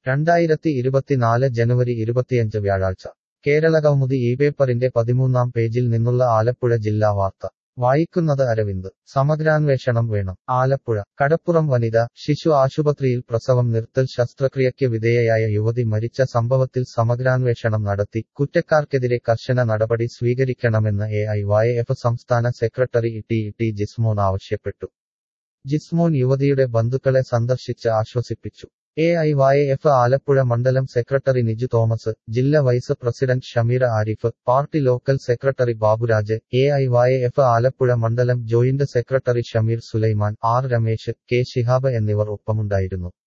രണ്ടായിരത്തി ഇരുപത്തിനാല് ജനുവരി ഇരുപത്തിയഞ്ച് വ്യാഴാഴ്ച കേരളകൗമുദി ഈ പേപ്പറിന്റെ പതിമൂന്നാം പേജിൽ നിന്നുള്ള ആലപ്പുഴ ജില്ലാ വാർത്ത വായിക്കുന്നത് അരവിന്ദ് സമഗ്രാന്വേഷണം വേണം ആലപ്പുഴ കടപ്പുറം വനിത ശിശു ആശുപത്രിയിൽ പ്രസവം നിർത്തൽ ശസ്ത്രക്രിയയ്ക്ക് വിധേയയായ യുവതി മരിച്ച സംഭവത്തിൽ സമഗ്രാന്വേഷണം നടത്തി കുറ്റക്കാർക്കെതിരെ കർശന നടപടി സ്വീകരിക്കണമെന്ന് എ ഐ വൈ എഫ് സംസ്ഥാന സെക്രട്ടറി ടി ടി ജിസ്മോൻ ആവശ്യപ്പെട്ടു ജിസ്മോൻ യുവതിയുടെ ബന്ധുക്കളെ സന്ദർശിച്ച് ആശ്വസിപ്പിച്ചു A I Y F Alappuzha മണ്ഡലം സെക്രട്ടറി നിജു തോമസ് ജില്ലാ vice president Shameera Arif party local secretary Baburaj A I Y F Alappuzha മണ്ഡലം joint secretary Shameer Sulaiman R Ramesh K Shihab എന്നിവർ ഒപ്പമുണ്ടായിരുന്നു